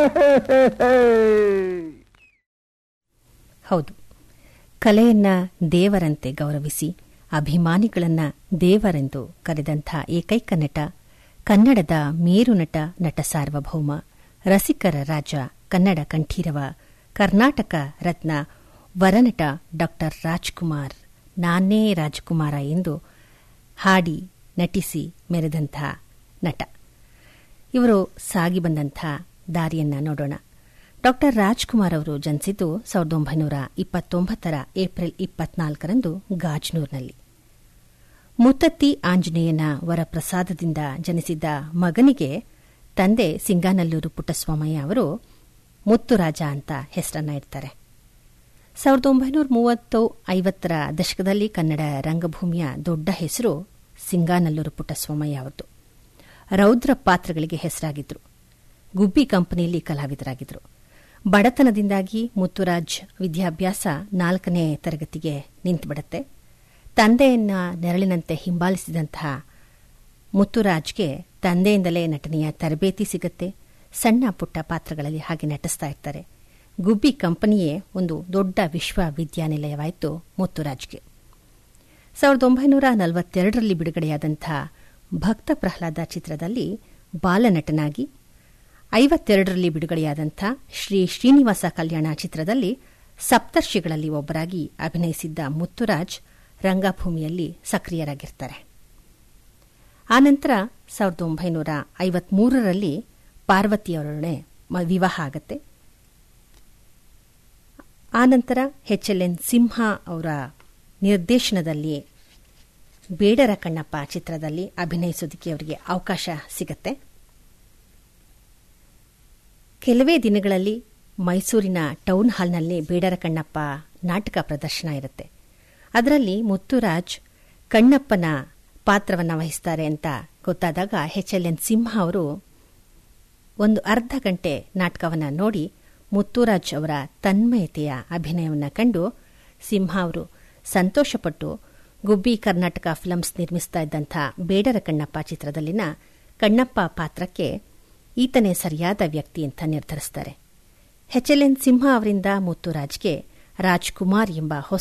ಹೌದು ಕಲೆಯನ್ನ ದೇವರಂತೆ ಗೌರವಿಸಿ ಅಭಿಮಾನಿಗಳನ್ನ ದೇವರೆಂದು ಕರೆದಂಥ ಏಕೈಕ ನಟ ಕನ್ನಡದ ಮೇರು ನಟ ನಟ ಸಾರ್ವಭೌಮ ರಸಿಕರ ರಾಜ ಕನ್ನಡ ಕಂಠೀರವ ಕರ್ನಾಟಕ ರತ್ನ ವರನಟ ಡಾಕ್ಟರ್ ರಾಜ್ಕುಮಾರ್ ನಾನೇ ರಾಜ್ಕುಮಾರ ಎಂದು ಹಾಡಿ ನಟಿಸಿ ಮೆರೆದಂಥ ನಟ ಇವರು ಸಾಗಿ ಬಂದಂಥ ದಾರಿಯನ್ನ ನೋಡೋಣ ಡಾಕ್ಟರ್ ರಾಜ್ಕುಮಾರ್ ಅವರು ಜನಿಸಿದ್ದು ಸಾವಿರದ ಒಂಬೈನೂರ ಇಪ್ಪತ್ತೊಂಬತ್ತರ ಏಪ್ರಿಲ್ ಇಪ್ಪತ್ನಾಲ್ಕರಂದು ಗಾಜ್ನೂರ್ನಲ್ಲಿ ಮುತ್ತತ್ತಿ ಆಂಜನೇಯನ ವರಪ್ರಸಾದದಿಂದ ಜನಿಸಿದ್ದ ಮಗನಿಗೆ ತಂದೆ ಸಿಂಗಾನಲ್ಲೂರು ಪುಟ್ಟಸ್ವಾಮಯ್ಯ ಅವರು ಮುತ್ತುರಾಜ ಅಂತ ಹೆಸರನ್ನ ಇಡ್ತಾರೆ ಸಾವಿರದ ಒಂಬೈನೂರ ಮೂವತ್ತು ಐವತ್ತರ ದಶಕದಲ್ಲಿ ಕನ್ನಡ ರಂಗಭೂಮಿಯ ದೊಡ್ಡ ಹೆಸರು ಸಿಂಗಾನಲ್ಲೂರು ಪುಟ್ಟಸ್ವಾಮಯ್ಯ ಅವರದು ರೌದ್ರ ಪಾತ್ರಗಳಿಗೆ ಹೆಸರಾಗಿದ್ರು ಗುಬ್ಬಿ ಕಂಪನಿಯಲ್ಲಿ ಕಲಾವಿದರಾಗಿದ್ದರು ಬಡತನದಿಂದಾಗಿ ಮುತ್ತುರಾಜ್ ವಿದ್ಯಾಭ್ಯಾಸ ನಾಲ್ಕನೇ ತರಗತಿಗೆ ನಿಂತುಬಿಡುತ್ತೆ ತಂದೆಯನ್ನ ನೆರಳಿನಂತೆ ಹಿಂಬಾಲಿಸಿದಂತಹ ಮುತ್ತುರಾಜ್ಗೆ ತಂದೆಯಿಂದಲೇ ನಟನೆಯ ತರಬೇತಿ ಸಿಗುತ್ತೆ ಸಣ್ಣ ಪುಟ್ಟ ಪಾತ್ರಗಳಲ್ಲಿ ಹಾಗೆ ನಟಿಸ್ತಾ ಇರ್ತಾರೆ ಗುಬ್ಬಿ ಕಂಪನಿಯೇ ಒಂದು ದೊಡ್ಡ ವಿಶ್ವವಿದ್ಯಾನಿಲಯವಾಯಿತು ಮುತ್ತುರಾಜ್ಗೆ ಸಾವಿರದ ಒಂಬೈನೂರ ನಲವತ್ತೆರಡರಲ್ಲಿ ಬಿಡುಗಡೆಯಾದಂಥ ಭಕ್ತ ಪ್ರಹ್ಲಾದ ಚಿತ್ರದಲ್ಲಿ ಬಾಲನಟನಾಗಿ ಐವತ್ತೆರಡರಲ್ಲಿ ಬಿಡುಗಡೆಯಾದಂಥ ಶ್ರೀ ಶ್ರೀನಿವಾಸ ಕಲ್ಯಾಣ ಚಿತ್ರದಲ್ಲಿ ಸಪ್ತರ್ಷಿಗಳಲ್ಲಿ ಒಬ್ಬರಾಗಿ ಅಭಿನಯಿಸಿದ್ದ ಮುತ್ತುರಾಜ್ ರಂಗಭೂಮಿಯಲ್ಲಿ ಸಕ್ರಿಯರಾಗಿರ್ತಾರೆ ಆನಂತರ ಸಾವಿರದ ಒಂಬೈನೂರ ಐವತ್ಮೂರರಲ್ಲಿ ಪಾರ್ವತಿಯವರೊಡನೆ ವಿವಾಹ ಆಗತ್ತೆ ಆನಂತರ ಎಚ್ ಎಲ್ ಎನ್ ಸಿಂಹ ಅವರ ನಿರ್ದೇಶನದಲ್ಲಿ ಬೇಡರ ಕಣ್ಣಪ್ಪ ಚಿತ್ರದಲ್ಲಿ ಅಭಿನಯಿಸೋದಕ್ಕೆ ಅವರಿಗೆ ಅವಕಾಶ ಸಿಗತ್ತೆ ಕೆಲವೇ ದಿನಗಳಲ್ಲಿ ಮೈಸೂರಿನ ಟೌನ್ ಹಾಲ್ನಲ್ಲಿ ಬೇಡರ ಕಣ್ಣಪ್ಪ ನಾಟಕ ಪ್ರದರ್ಶನ ಇರುತ್ತೆ ಅದರಲ್ಲಿ ಮುತ್ತುರಾಜ್ ಕಣ್ಣಪ್ಪನ ಪಾತ್ರವನ್ನು ವಹಿಸ್ತಾರೆ ಅಂತ ಗೊತ್ತಾದಾಗ ಎಚ್ ಎಲ್ ಎನ್ ಸಿಂಹ ಅವರು ಒಂದು ಅರ್ಧ ಗಂಟೆ ನಾಟಕವನ್ನು ನೋಡಿ ಮುತ್ತುರಾಜ್ ಅವರ ತನ್ಮಯತೆಯ ಅಭಿನಯವನ್ನು ಕಂಡು ಸಿಂಹ ಅವರು ಸಂತೋಷಪಟ್ಟು ಗುಬ್ಬಿ ಕರ್ನಾಟಕ ಫಿಲಮ್ಸ್ ನಿರ್ಮಿಸ್ತಾ ಇದ್ದಂಥ ಬೇಡರ ಕಣ್ಣಪ್ಪ ಚಿತ್ರದಲ್ಲಿನ ಕಣ್ಣಪ್ಪ ಪಾತ್ರಕ್ಕೆ ಈತನೇ ಸರಿಯಾದ ವ್ಯಕ್ತಿ ಅಂತ ನಿರ್ಧರಿಸ್ತಾರೆ ಎಚ್ ಎಲ್ ಎನ್ ಸಿಂಹ ಅವರಿಂದ ಮುತ್ತುರಾಜ್ಗೆ ರಾಜ್ಕುಮಾರ್ ಎಂಬ ಹೊಸ